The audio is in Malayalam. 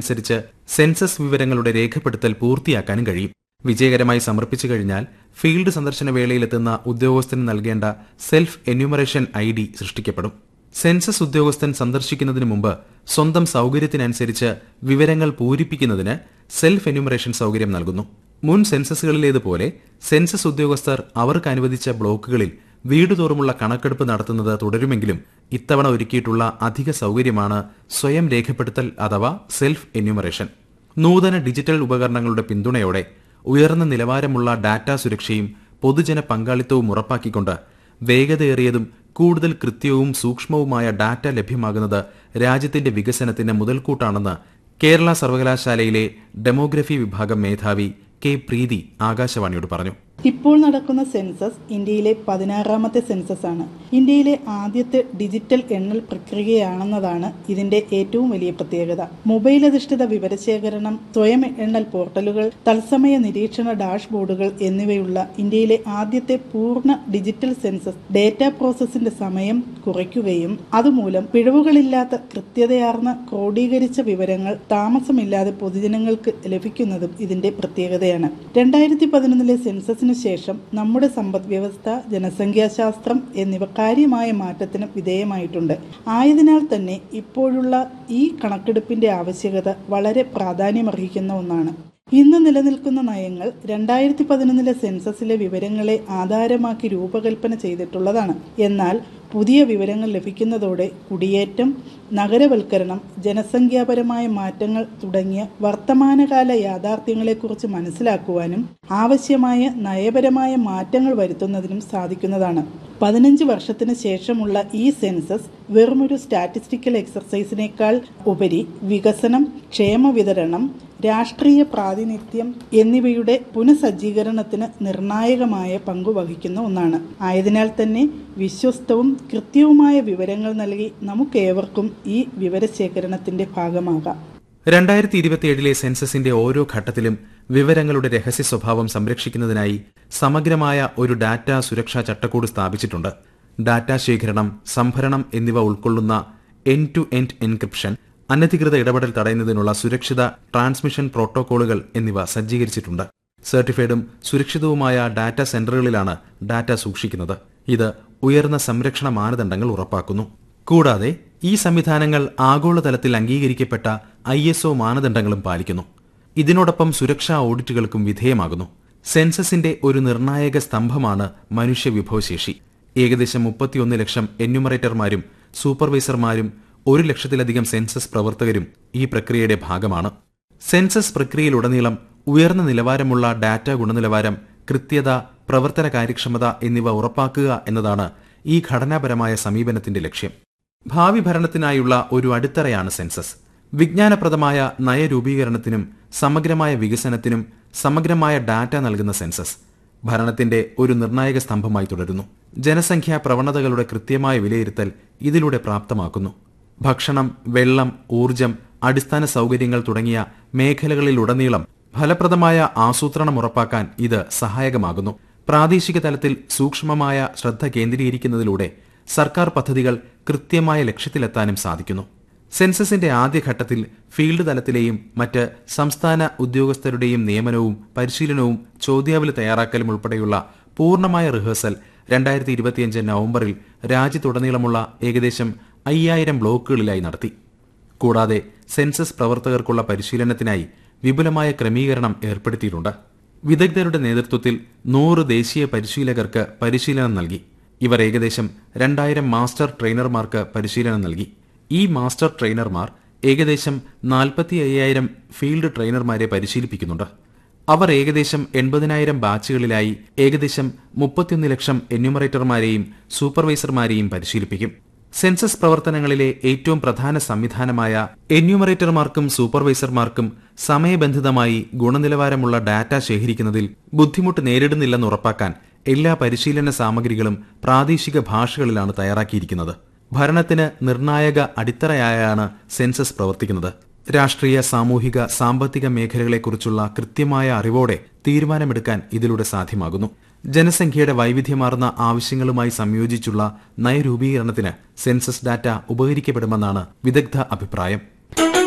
അനുസരിച്ച് സെൻസസ് വിവരങ്ങളുടെ രേഖപ്പെടുത്തൽ പൂർത്തിയാക്കാനും കഴിയും വിജയകരമായി സമർപ്പിച്ചു കഴിഞ്ഞാൽ ഫീൽഡ് സന്ദർശന വേളയിലെത്തുന്ന ഉദ്യോഗസ്ഥന് നൽകേണ്ട സെൽഫ് എന്യൂമറേഷൻ ഐ ഡി സൃഷ്ടിക്കപ്പെടും സെൻസസ് ഉദ്യോഗസ്ഥൻ സന്ദർശിക്കുന്നതിന് മുമ്പ് സ്വന്തം സൗകര്യത്തിനനുസരിച്ച് വിവരങ്ങൾ പൂരിപ്പിക്കുന്നതിന് സെൽഫ് എന്യൂമറേഷൻ സൗകര്യം നൽകുന്നു മുൻ സെൻസസുകളിലേതുപോലെ സെൻസസ് ഉദ്യോഗസ്ഥർ അവർക്ക് അനുവദിച്ച ബ്ലോക്കുകളിൽ വീടുതോറുമുള്ള കണക്കെടുപ്പ് നടത്തുന്നത് തുടരുമെങ്കിലും ഇത്തവണ ഒരുക്കിയിട്ടുള്ള അധിക സൗകര്യമാണ് സ്വയം രേഖപ്പെടുത്തൽ അഥവാ സെൽഫ് എന്യൂമറേഷൻ നൂതന ഡിജിറ്റൽ ഉപകരണങ്ങളുടെ പിന്തുണയോടെ ഉയർന്ന നിലവാരമുള്ള ഡാറ്റാ സുരക്ഷയും പൊതുജന പങ്കാളിത്തവും ഉറപ്പാക്കിക്കൊണ്ട് വേഗതയേറിയതും കൂടുതൽ കൃത്യവും സൂക്ഷ്മവുമായ ഡാറ്റ ലഭ്യമാകുന്നത് രാജ്യത്തിന്റെ വികസനത്തിന് മുതൽക്കൂട്ടാണെന്ന് കേരള സർവകലാശാലയിലെ ഡെമോഗ്രഫി വിഭാഗം മേധാവി കെ പ്രീതി ആകാശവാണിയോട് പറഞ്ഞു ഇപ്പോൾ നടക്കുന്ന സെൻസസ് ഇന്ത്യയിലെ പതിനാറാമത്തെ സെൻസസ് ആണ് ഇന്ത്യയിലെ ആദ്യത്തെ ഡിജിറ്റൽ എണ്ണൽ പ്രക്രിയയാണെന്നതാണ് ഇതിന്റെ ഏറ്റവും വലിയ പ്രത്യേകത മൊബൈൽ അധിഷ്ഠിത വിവരശേഖരണം സ്വയം എണ്ണൽ പോർട്ടലുകൾ തത്സമയ നിരീക്ഷണ ഡാഷ്ബോർഡുകൾ എന്നിവയുള്ള ഇന്ത്യയിലെ ആദ്യത്തെ പൂർണ്ണ ഡിജിറ്റൽ സെൻസസ് ഡേറ്റ പ്രോസസ്സിന്റെ സമയം കുറയ്ക്കുകയും അതുമൂലം പിഴവുകളില്ലാത്ത കൃത്യതയാർന്ന ക്രോഡീകരിച്ച വിവരങ്ങൾ താമസമില്ലാതെ പൊതുജനങ്ങൾക്ക് ലഭിക്കുന്നതും ഇതിന്റെ പ്രത്യേകതയാണ് രണ്ടായിരത്തി പതിനൊന്നിലെ സെൻസസിന് ശേഷം നമ്മുടെ സമ്പദ് വ്യവസ്ഥ ജനസംഖ്യാശാസ്ത്രം എന്നിവ കാര്യമായ മാറ്റത്തിന് വിധേയമായിട്ടുണ്ട് ആയതിനാൽ തന്നെ ഇപ്പോഴുള്ള ഈ കണക്കെടുപ്പിന്റെ ആവശ്യകത വളരെ പ്രാധാന്യമർഹിക്കുന്ന ഒന്നാണ് ഇന്ന് നിലനിൽക്കുന്ന നയങ്ങൾ രണ്ടായിരത്തി പതിനൊന്നിലെ സെൻസസിലെ വിവരങ്ങളെ ആധാരമാക്കി രൂപകൽപ്പന ചെയ്തിട്ടുള്ളതാണ് എന്നാൽ പുതിയ വിവരങ്ങൾ ലഭിക്കുന്നതോടെ കുടിയേറ്റം നഗരവൽക്കരണം ജനസംഖ്യാപരമായ മാറ്റങ്ങൾ തുടങ്ങിയ വർത്തമാനകാല യാഥാർത്ഥ്യങ്ങളെക്കുറിച്ച് മനസ്സിലാക്കുവാനും ആവശ്യമായ നയപരമായ മാറ്റങ്ങൾ വരുത്തുന്നതിനും സാധിക്കുന്നതാണ് പതിനഞ്ച് വർഷത്തിന് ശേഷമുള്ള ഈ സെൻസസ് വെറുമൊരു സ്റ്റാറ്റിസ്റ്റിക്കൽ എക്സർസൈസിനേക്കാൾ ഉപരി വികസനം ക്ഷേമ വിതരണം രാഷ്ട്രീയ പ്രാതിനിധ്യം എന്നിവയുടെ പുനഃസജ്ജീകരണത്തിന് നിർണായകമായ പങ്കു വഹിക്കുന്ന ഒന്നാണ് ആയതിനാൽ തന്നെ വിശ്വസ്തവും കൃത്യവുമായ വിവരങ്ങൾ നൽകി നമുക്കേവർക്കും ഈ വിവരശേഖരണത്തിന്റെ ഭാഗമാകാം രണ്ടായിരത്തി ഇരുപത്തിയേഴിലെ സെൻസസിന്റെ ഓരോ ഘട്ടത്തിലും വിവരങ്ങളുടെ രഹസ്യ സ്വഭാവം സംരക്ഷിക്കുന്നതിനായി സമഗ്രമായ ഒരു ഡാറ്റ സുരക്ഷാ ചട്ടക്കൂട് സ്ഥാപിച്ചിട്ടുണ്ട് ഡാറ്റ ശേഖരണം സംഭരണം എന്നിവ ഉൾക്കൊള്ളുന്ന എൻ ടു എൻഡ് എൻക്രിപ്ഷൻ അനധികൃത ഇടപെടൽ തടയുന്നതിനുള്ള സുരക്ഷിത ട്രാൻസ്മിഷൻ പ്രോട്ടോകോളുകൾ എന്നിവ സജ്ജീകരിച്ചിട്ടുണ്ട് സർട്ടിഫൈഡും സുരക്ഷിതവുമായ ഡാറ്റ സെന്ററുകളിലാണ് ഡാറ്റ സൂക്ഷിക്കുന്നത് ഇത് ഉയർന്ന സംരക്ഷണ മാനദണ്ഡങ്ങൾ ഉറപ്പാക്കുന്നു കൂടാതെ ഈ സംവിധാനങ്ങൾ ആഗോളതലത്തിൽ അംഗീകരിക്കപ്പെട്ട ഐ എസ് മാനദണ്ഡങ്ങളും പാലിക്കുന്നു ഇതിനോടൊപ്പം സുരക്ഷാ ഓഡിറ്റുകൾക്കും വിധേയമാകുന്നു സെൻസസിന്റെ ഒരു നിർണായക സ്തംഭമാണ് മനുഷ്യ വിഭവശേഷി ഏകദേശം മുപ്പത്തിയൊന്ന് ലക്ഷം എന്യൂമറേറ്റർമാരും സൂപ്പർവൈസർമാരും ഒരു ലക്ഷത്തിലധികം സെൻസസ് പ്രവർത്തകരും ഈ പ്രക്രിയയുടെ ഭാഗമാണ് സെൻസസ് പ്രക്രിയയിലുടനീളം ഉയർന്ന നിലവാരമുള്ള ഡാറ്റ ഗുണനിലവാരം കൃത്യത പ്രവർത്തന കാര്യക്ഷമത എന്നിവ ഉറപ്പാക്കുക എന്നതാണ് ഈ ഘടനാപരമായ സമീപനത്തിന്റെ ലക്ഷ്യം ഭാവി ഭരണത്തിനായുള്ള ഒരു അടിത്തറയാണ് സെൻസസ് വിജ്ഞാനപ്രദമായ നയരൂപീകരണത്തിനും സമഗ്രമായ വികസനത്തിനും സമഗ്രമായ ഡാറ്റ നൽകുന്ന സെൻസസ് ഭരണത്തിന്റെ ഒരു നിർണായക സ്തംഭമായി തുടരുന്നു ജനസംഖ്യാ പ്രവണതകളുടെ കൃത്യമായ വിലയിരുത്തൽ ഇതിലൂടെ പ്രാപ്തമാക്കുന്നു ഭക്ഷണം വെള്ളം ഊർജം അടിസ്ഥാന സൗകര്യങ്ങൾ തുടങ്ങിയ മേഖലകളിലുടനീളം ഫലപ്രദമായ ആസൂത്രണം ഉറപ്പാക്കാൻ ഇത് സഹായകമാകുന്നു പ്രാദേശിക തലത്തിൽ സൂക്ഷ്മമായ ശ്രദ്ധ കേന്ദ്രീകരിക്കുന്നതിലൂടെ സർക്കാർ പദ്ധതികൾ കൃത്യമായ ലക്ഷ്യത്തിലെത്താനും സാധിക്കുന്നു സെൻസസിന്റെ ആദ്യഘട്ടത്തിൽ ഫീൽഡ് തലത്തിലെയും മറ്റ് സംസ്ഥാന ഉദ്യോഗസ്ഥരുടെയും നിയമനവും പരിശീലനവും ചോദ്യാവലി തയ്യാറാക്കലും ഉൾപ്പെടെയുള്ള പൂർണ്ണമായ റിഹേഴ്സൽ രണ്ടായിരത്തി ഇരുപത്തിയഞ്ച് നവംബറിൽ രാജ്യത്തുടനീളമുള്ള ഏകദേശം അയ്യായിരം ബ്ലോക്കുകളിലായി നടത്തി കൂടാതെ സെൻസസ് പ്രവർത്തകർക്കുള്ള പരിശീലനത്തിനായി വിപുലമായ ക്രമീകരണം ഏർപ്പെടുത്തിയിട്ടുണ്ട് വിദഗ്ധരുടെ നേതൃത്വത്തിൽ നൂറ് ദേശീയ പരിശീലകർക്ക് പരിശീലനം നൽകി ഇവർ ഏകദേശം രണ്ടായിരം മാസ്റ്റർ ട്രെയിനർമാർക്ക് പരിശീലനം നൽകി ഈ മാസ്റ്റർ ട്രെയിനർമാർ ഏകദേശം നാൽപ്പത്തി അയ്യായിരം ഫീൽഡ് ട്രെയിനർമാരെ പരിശീലിപ്പിക്കുന്നുണ്ട് അവർ ഏകദേശം എൺപതിനായിരം ബാച്ചുകളിലായി ഏകദേശം മുപ്പത്തിയൊന്ന് ലക്ഷം എന്യൂമറേറ്റർമാരെയും സൂപ്പർവൈസർമാരെയും പരിശീലിപ്പിക്കും സെൻസസ് പ്രവർത്തനങ്ങളിലെ ഏറ്റവും പ്രധാന സംവിധാനമായ എന്യൂമറേറ്റർമാർക്കും സൂപ്പർവൈസർമാർക്കും സമയബന്ധിതമായി ഗുണനിലവാരമുള്ള ഡാറ്റ ശേഖരിക്കുന്നതിൽ ബുദ്ധിമുട്ട് നേരിടുന്നില്ലെന്ന് ഉറപ്പാക്കാൻ എല്ലാ പരിശീലന സാമഗ്രികളും പ്രാദേശിക ഭാഷകളിലാണ് തയ്യാറാക്കിയിരിക്കുന്നത് ഭരണത്തിന് നിർണായക അടിത്തറയായാണ് സെൻസസ് പ്രവർത്തിക്കുന്നത് രാഷ്ട്രീയ സാമൂഹിക സാമ്പത്തിക മേഖലകളെക്കുറിച്ചുള്ള കൃത്യമായ അറിവോടെ തീരുമാനമെടുക്കാൻ ഇതിലൂടെ സാധ്യമാകുന്നു ജനസംഖ്യയുടെ വൈവിധ്യമാർന്ന ആവശ്യങ്ങളുമായി സംയോജിച്ചുള്ള നയരൂപീകരണത്തിന് സെൻസസ് ഡാറ്റ ഉപകരിക്കപ്പെടുമെന്നാണ് വിദഗ്ധ അഭിപ്രായം